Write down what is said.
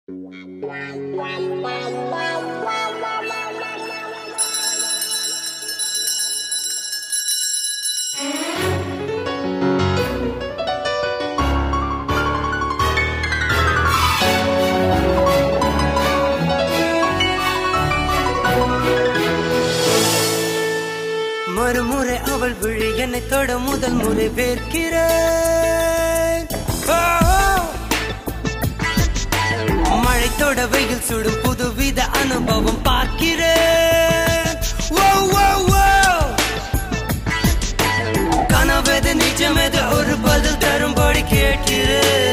மறுமுறை அவள் விழி என்னை தொட முதல் முறை வேர்க்கிறேன் ஓ, ஓ. மழை தொட வெயில் சுடும் புதுவித அனுபவம் பார்க்கிறேன் ஓ, ஓ, ஓ. கனவெது நிஜமெது ஒரு பதில் தரும்படி கேட்கிறேன்